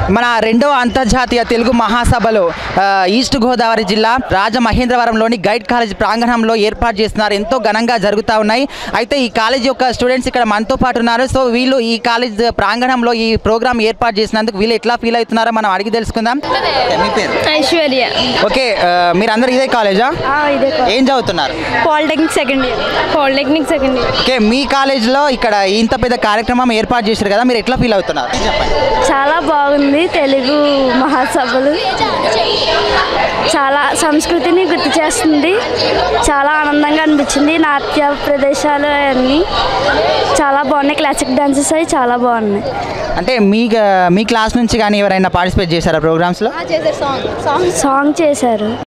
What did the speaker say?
మన రెండవ అంతర్జాతీయ తెలుగు మహాసభలో ఆ, ఈస్ట్ గోదావరి జిల్లా రాజమహేంద్రవరంలోని గైడ్ కాలేజ్ ప్రాంగణంలో ఏర్పాటు చేస్తున్నారు ఎంతో ఘనంగా జరుగుతూ ఉన్నాయి అయితే ఈ కాలేజ్ యొక్క స్టూడెంట్స్ ఇక్కడ మనతో పాటు ఉన్నారు సో వీళ్ళు ఈ కాలేజ్ ప్రాంగణంలో ఈ ప్రోగ్రామ్ ఏర్పాటు చేసినందుకు వీళ్ళు ఎట్లా ఫీల్ అవుతున్నారో మనం అడిగి తెలుసుకుందాం మీ పేరు ఐశ్వర్య ఓకే ఆ, మీరందరూ ఇదే కాలేజా ఇదే ఏం చదువుతున్నారు polytechnic second year polytechnic second year okay మీ కాలేజ్లో ఇక్కడ ఇంత పెద్ద కార్యక్రమం ఏర్పాటు చేశారు కదా మీరు ఎట్లా ఫీల్ అవుతున్నారు చెప్పండి చాలా బాగుంది తెలుగు మహాసభలు చాలా సంస్కృతిని గుర్తు చేస్తుంది చాలా ఆనందంగా అనిపించింది నాట్య ప్రదేశాలు అన్నీ చాలా బాగున్నాయి క్లాసిక్ డాన్సెస్ అవి చాలా బాగున్నాయి అంటే మీ మీ క్లాస్ నుంచి కానీ ఎవరైనా పార్టిసిపేట్ చేశారా ప్రోగ్రామ్స్లో సాంగ్ చేశారు